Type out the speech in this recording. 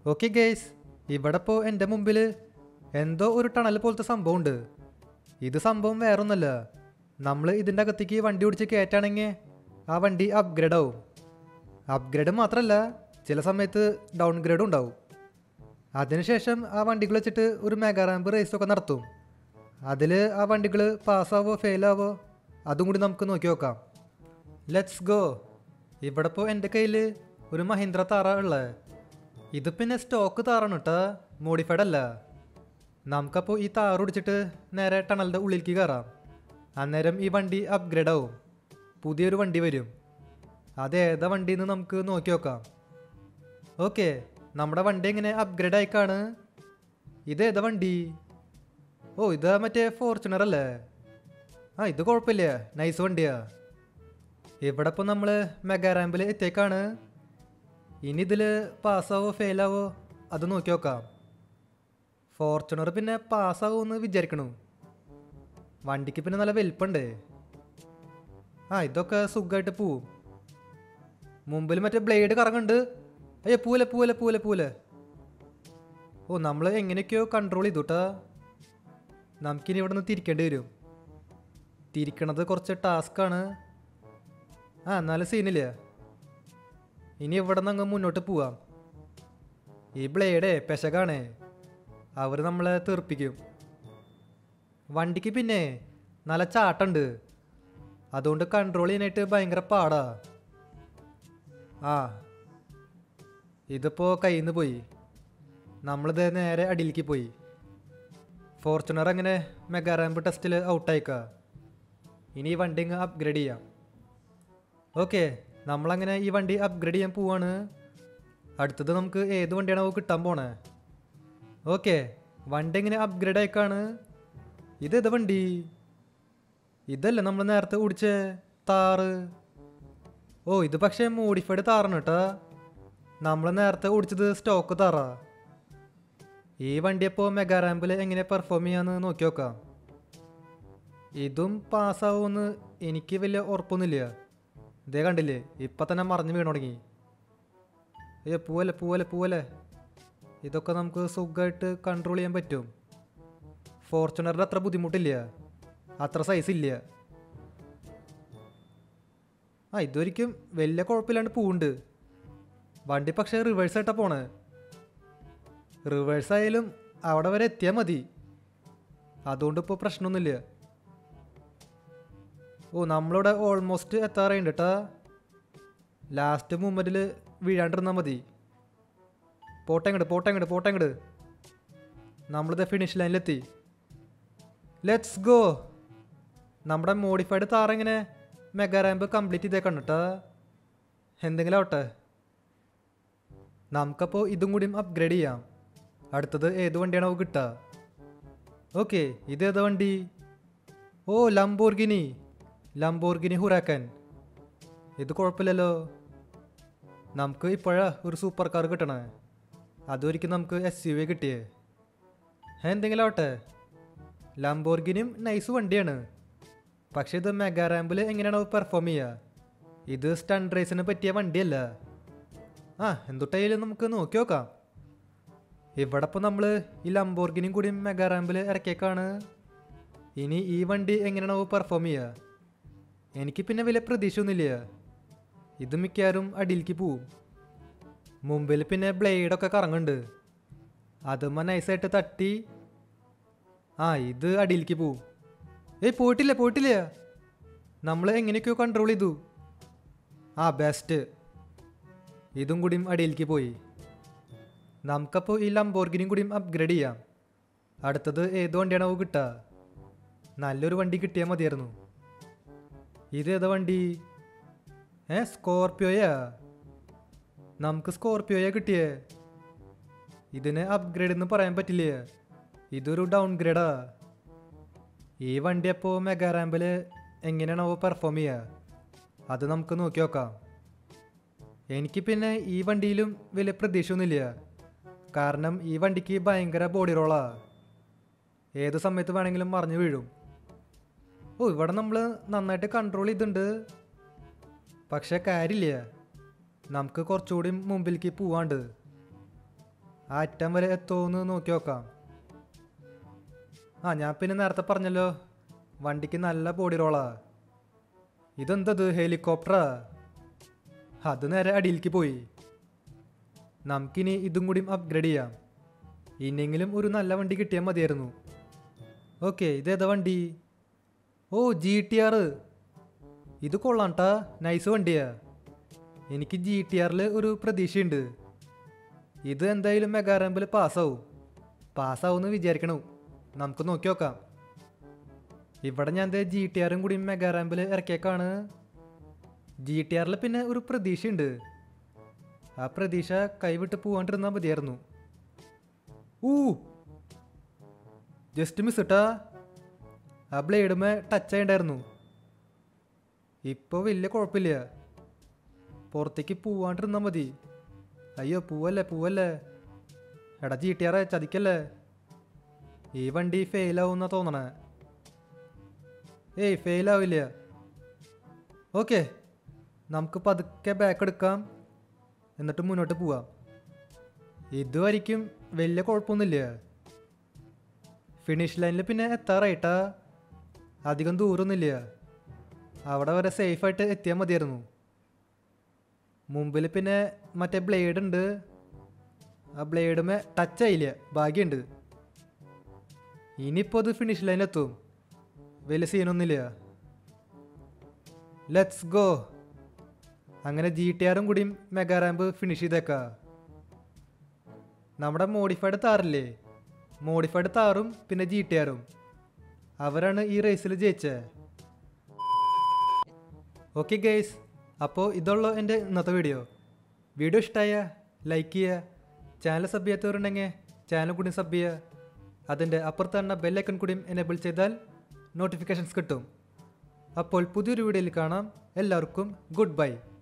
okay guys ഇവിടെ ഇപ്പോൾ എൻ്റെ മുമ്പിൽ എന്തോ ഒരു ടണൽ പോലത്തെ സംഭവം ഉണ്ട് ഇത് സംഭവം വേറൊന്നുമല്ല നമ്മൾ ഇതിൻ്റെ അകത്തേക്ക് വണ്ടി ഓടിച്ച് കയറ്റാണെങ്കിൽ ആ വണ്ടി അപ്ഗ്രേഡ് ആവും അപ്ഗ്രേഡ് മാത്രമല്ല ചില സമയത്ത് ഡൗൺ ഗ്രേഡും ഉണ്ടാവും അതിനുശേഷം ആ വണ്ടികൾ വെച്ചിട്ട് ഒരു മെഗാ റാമ്പ് റേസൊക്കെ നടത്തും അതിൽ ആ വണ്ടികൾ പാസ്സാവോ ഫെയിലാവോ അതും കൂടി നമുക്ക് നോക്കി നോക്കാം ലെറ്റ്സ് ഗോ ഇവിടെ ഇപ്പോൾ എൻ്റെ കയ്യിൽ ഒരു മഹീന്ദ്ര താറ ഉള്ളത് ഇത് പിന്നെ സ്റ്റോക്ക് താറാണ് കേട്ടോ മോഡിഫൈഡ് അല്ല നമുക്കപ്പോൾ ഈ താറ് പിടിച്ചിട്ട് നേരെ ടണലിൻ്റെ ഉള്ളിലേക്ക് കയറാം അന്നേരം ഈ വണ്ടി അപ്ഗ്രേഡ് ആവും പുതിയൊരു വണ്ടി വരും അത് ഏതാ വണ്ടിന്ന് നമുക്ക് നോക്കി നോക്കാം ഓക്കെ നമ്മുടെ വണ്ടി എങ്ങനെ അപ്ഗ്രേഡ് ആയിക്കാണ് ഇത് ഏതാ വണ്ടി ഓ ഇത് മറ്റേ ഫോർച്യൂണർ അല്ലേ ആ ഇത് കുഴപ്പമില്ല നൈസ് വണ്ടിയാ ഇവിടെ ഇപ്പോൾ നമ്മൾ മെഗാ റാമ്പിൽ എത്തിയേക്കാണ് ഇനി ഇതിൽ പാസ്സാവോ ഫെയിലാവോ അത് നോക്കി നോക്കാം ഫോർച്യൂണർ പിന്നെ പാസ്സാവുമെന്ന് വിചാരിക്കണു വണ്ടിക്ക് പിന്നെ നല്ല വലിപ്പുണ്ട് ആ ഇതൊക്കെ സുഖമായിട്ട് പോവും മുമ്പിൽ മറ്റേ ബ്ലേഡ് കറങ്ങുന്നുണ്ട് അയ്യോ പൂല പൂല പൂല പൂല ഓ നമ്മൾ എങ്ങനെയൊക്കെയോ കൺട്രോൾ ചെയ്തു കേട്ടാ നമുക്കിനി ഇവിടെ നിന്ന് തിരിക്കേണ്ടി വരും തിരിക്കണത് കുറച്ച് ടാസ്ക്കാണ് ആ എന്നാലും സീനില്ല ഇനി ഇവിടെ നിന്ന് അങ്ങ് മുന്നോട്ട് പോവാം ഈ ബ്ലേഡേ പെശകാണേ അവർ നമ്മളെ തീർപ്പിക്കും വണ്ടിക്ക് പിന്നെ നല്ല ചാട്ടുണ്ട് അതുകൊണ്ട് കൺട്രോൾ ചെയ്യാനായിട്ട് ഭയങ്കര പാടാ ആ ഇതിപ്പോൾ കയ്യിൽ നിന്ന് പോയി നമ്മളിത് നേരെ അടിയിലേക്ക് പോയി ഫോർച്യൂണർ അങ്ങനെ മെഗാ റാമ്പ് ടെസ്റ്റിൽ ഔട്ടായിക്ക ഇനി ഈ വണ്ടി അങ്ങ് അപ്ഗ്രേഡ് ചെയ്യാം ഓക്കെ നമ്മളങ്ങനെ ഈ വണ്ടി അപ്ഗ്രേഡ് ചെയ്യാൻ പോവാണ് അടുത്തത് നമുക്ക് ഏത് വണ്ടിയാണോ കിട്ടാൻ പോണേ ഓക്കെ വണ്ടി എങ്ങനെ അപ്ഗ്രേഡ് ആയിക്കാണ് ഇതേത് വണ്ടി ഇതല്ലേ നമ്മൾ നേരത്തെ ഓടിച്ച താറ് ഓ ഇത് പക്ഷേ മോഡിഫൈഡ് താറാണ് കേട്ടാ നമ്മൾ നേരത്തെ ഓടിച്ചത് സ്റ്റോക്ക് താറാ ഈ വണ്ടി അപ്പോൾ മെഗാ റാമ്പിൽ എങ്ങനെ പെർഫോം ചെയ്യാന്ന് നോക്കി നോക്കാം ഇതും പാസ്സാവുമെന്ന് എനിക്ക് വലിയ ഉറപ്പൊന്നുമില്ല ഇതേ കണ്ടില്ലേ ഇപ്പം തന്നെ മറിഞ്ഞു വീണു തുടങ്ങി ഏ പൂവല്ലേ പൂവല്ലേ പൂവല്ലേ ഇതൊക്കെ നമുക്ക് സുഖമായിട്ട് കൺട്രോൾ ചെയ്യാൻ പറ്റും ഫോർച്യൂണറിൻ്റെ അത്ര ബുദ്ധിമുട്ടില്ല അത്ര സൈസ് ഇല്ല ആ ഇതൊരിക്കും വലിയ കുഴപ്പമില്ലാണ്ട് പോവുണ്ട് വണ്ടി പക്ഷേ റിവേഴ്സ് ആയിട്ടാ പോണേ റിവേഴ്സ് ആയാലും അവിടെ വരെ എത്തിയാൽ മതി അതുകൊണ്ട് ഇപ്പോൾ പ്രശ്നമൊന്നുമില്ല ഓ നമ്മളിവിടെ ഓൾമോസ്റ്റ് എത്താറായിണ്ട് കേട്ടാ ലാസ്റ്റ് മൂമെൻറ്റിൽ വീഴാണ്ടിരുന്നാൽ മതി പോട്ടെങ്ങട് പോട്ടെങ്ങട് പോട്ടെങ്ങട് നമ്മളിത് ഫിനിഷ് ലൈനിലെത്തി ലെറ്റ്സ് ഗോ നമ്മുടെ മോഡിഫൈഡ് താർ എങ്ങനെ മെഗാ റാമ്പ് കംപ്ലീറ്റ് ചെയ്തേക്കണം കേട്ടാ എന്തെങ്കിലും ആവട്ടെ നമുക്കപ്പോൾ ഇതും കൂടിയും അപ്ഗ്രേഡ് ചെയ്യാം അടുത്തത് ഏത് വണ്ടിയാണോ കിട്ടുക ഓക്കെ ഇതേതാ വണ്ടി ഓ ലംബോർഗിനി ലംബോർഗിനി ഹുറാക്കൻ ഇത് കുഴപ്പമില്ലല്ലോ നമുക്ക് ഇപ്പോഴാ ഒരു സൂപ്പർ കാർ കിട്ടണേ അതൊരിക്കും നമുക്ക് എസ് യു വി കിട്ടിയേ എന്തെങ്കിലും ആവട്ടെ ലംബോർഗിനിയും നൈസ് വണ്ടിയാണ് പക്ഷേ ഇത് മെഗാ റാമ്പിൽ എങ്ങനെയാണോ പെർഫോം ചെയ്യുക ഇത് സ്റ്റണ്ട് റേസിന് പറ്റിയ വണ്ടിയല്ല ആ എന്തുട്ടായാലും നമുക്ക് നോക്കി നോക്കാം ഇവിടെ ഇപ്പോൾ നമ്മൾ ഈ ലംബോർഗിനിയും കൂടി മെഗാ റാമ്പിൽ ഇറക്കിയേക്കാണ് ഇനി ഈ വണ്ടി എങ്ങനെയാണോ പെർഫോം ചെയ്യുക എനിക്ക് പിന്നെ വലിയ പ്രതീക്ഷയൊന്നുമില്ല ഇത് മിക്കവാറും അടിയിലേക്ക് പോവും മുമ്പിൽ പിന്നെ ബ്ലേഡൊക്കെ കറങ്ങുന്നുണ്ട് അതുമ്മ നൈസായിട്ട് തട്ടി ആ ഇത് അടിയിലേക്ക് പോവും ഏയ് പോയിട്ടില്ല പോയിട്ടില്ല നമ്മൾ എങ്ങനെയൊക്കെയോ കൺട്രോൾ ചെയ്തു ആ ബെസ്റ്റ് ഇതും കൂടിയും അടിയിലേക്ക് പോയി നമുക്കപ്പോൾ ഈ ലംബോർഗിനിയും കൂടിയും അപ്ഗ്രേഡ് ചെയ്യാം അടുത്തത് ഏത് വണ്ടിയാണോ കിട്ടുക നല്ലൊരു വണ്ടി കിട്ടിയാൽ മതിയായിരുന്നു ഇത് ഏതാ വണ്ടി ഏ സ്കോർപ്പിയോയാ നമുക്ക് സ്കോർപ്പിയോയാ കിട്ടിയേ ഇതിന് അപ്ഗ്രേഡ് എന്ന് പറയാൻ പറ്റില്ലേ ഇതൊരു ഡൗൺ ഗ്രേഡാ ഈ വണ്ടി അപ്പോൾ മെഗാ റാമ്പിൽ എങ്ങനെയാണോ പെർഫോം ചെയ്യുക അത് നമുക്ക് നോക്കി നോക്കാം എനിക്ക് പിന്നെ ഈ വണ്ടിയിലും വലിയ പ്രതീക്ഷയൊന്നുമില്ല കാരണം ഈ വണ്ടിക്ക് ഭയങ്കര ബോഡി റോളാ ഏത് സമയത്ത് വേണമെങ്കിലും മറിഞ്ഞു വീഴും ഓ ഇവിടെ നമ്മൾ നന്നായിട്ട് കൺട്രോൾ ചെയ്തിട്ടുണ്ട് പക്ഷേ കാര്യമില്ല നമുക്ക് കുറച്ചുകൂടി മുമ്പിലേക്ക് പോവാണ്ട് ആ അറ്റം വരെ എത്തുമെന്ന് നോക്കി നോക്കാം ആ ഞാൻ പിന്നെ നേരത്തെ പറഞ്ഞല്ലോ വണ്ടിക്ക് നല്ല ബോഡി റോളാ ഇതെന്തത് ഹെലികോപ്റ്ററാ അത് നേരെ അടിയിലേക്ക് പോയി നമുക്കിനി ഇതും കൂടിയും അപ്ഗ്രേഡ് ചെയ്യാം ഇനിയെങ്കിലും ഒരു നല്ല വണ്ടി കിട്ടിയാൽ മതിയായിരുന്നു ഓക്കെ ഇതേതാ വണ്ടി ഓ ജി ടി ആർ ഇത് കൊള്ളാണ്ടാ നൈസ് വണ്ടിയാ എനിക്ക് ജി ടി ആറിൽ ഒരു പ്രതീക്ഷയുണ്ട് ഇത് എന്തായാലും മെഗാറാമ്പിൽ പാസ്സാവും പാസ്സാവുമെന്ന് വിചാരിക്കണു നമുക്ക് നോക്കി നോക്കാം ഇവിടെ ഞാൻ ദേ ജി ടി ആറും കൂടി മെഗാറാമ്പിൽ ഇറക്കിയേക്കാണ് ജി ടി ആറിൽ പിന്നെ ഒരു പ്രതീക്ഷയുണ്ട് ആ പ്രതീക്ഷ കൈവിട്ട് പോവാണ്ടിരുന്നാൽ മതിയായിരുന്നു ഊ ജസ്റ്റ് മിസ് ഇട്ടാ ആ ബ്ലേഡുമേ ടച്ച് ആയിണ്ടായിരുന്നു ഇപ്പോൾ വലിയ കുഴപ്പമില്ല പുറത്തേക്ക് പോവാണ്ടിരുന്നാൽ മതി അയ്യോ പൂവല്ലേ പൂവല്ലേ എടാ ജി ടി ആർ ചതിക്കല്ലേ ഈ വണ്ടി ഫെയിലാവുന്ന തോന്നണേ ഏയ് ഫെയിലാവില്ല ഓക്കെ നമുക്ക് പതുക്കെ ബാക്ക് എടുക്കാം എന്നിട്ട് മുന്നോട്ട് പോവാം ഇതുവരിക്കും വലിയ കുഴപ്പമൊന്നുമില്ല ഫിനിഷ് ലൈനിൽ പിന്നെ എത്താറായിട്ടാ അധികം ദൂരമൊന്നുമില്ല അവിടെ വരെ സേഫായിട്ട് എത്തിയാൽ മതിയായിരുന്നു മുമ്പിൽ പിന്നെ മറ്റേ ബ്ലേഡ് ഉണ്ട് ആ ബ്ലേഡുമേ ടച്ച് ആയില്ല ഭാഗ്യമുണ്ട് ഇനിയിപ്പോൾ അത് ഫിനിഷ് ലൈനിലെത്തും വലിയ സീനൊന്നുമില്ല ലെറ്റ്സ് ഗോ അങ്ങനെ ജി ടി ആറും കൂടിയും മെഗാ റാമ്പ് ഫിനിഷ് ചെയ്തേക്കാം നമ്മുടെ മോഡിഫൈഡ് താറില്ലേ മോഡിഫൈഡ് താറും പിന്നെ ജി ടി ആറും അവരാണ് ഈ റേസിൽ ജയിച്ചത് ഓക്കെ ഗൈസ് അപ്പോൾ ഇതുള്ളൂ എൻ്റെ ഇന്നത്തെ വീഡിയോ വീഡിയോ ഇഷ്ടമായ ലൈക്ക് ചെയ്യുക ചാനൽ സബ് ചെയ്യാത്തവരുണ്ടെങ്കിൽ ചാനൽ കൂടി സബ് ചെയ്യുക അതിൻ്റെ അപ്പുറത്ത് തന്നെ ബെല്ലൈക്കൺ കൂടിയും എനേബിൾ ചെയ്താൽ നോട്ടിഫിക്കേഷൻസ് കിട്ടും അപ്പോൾ പുതിയൊരു വീഡിയോയിൽ കാണാം എല്ലാവർക്കും ഗുഡ് ബൈ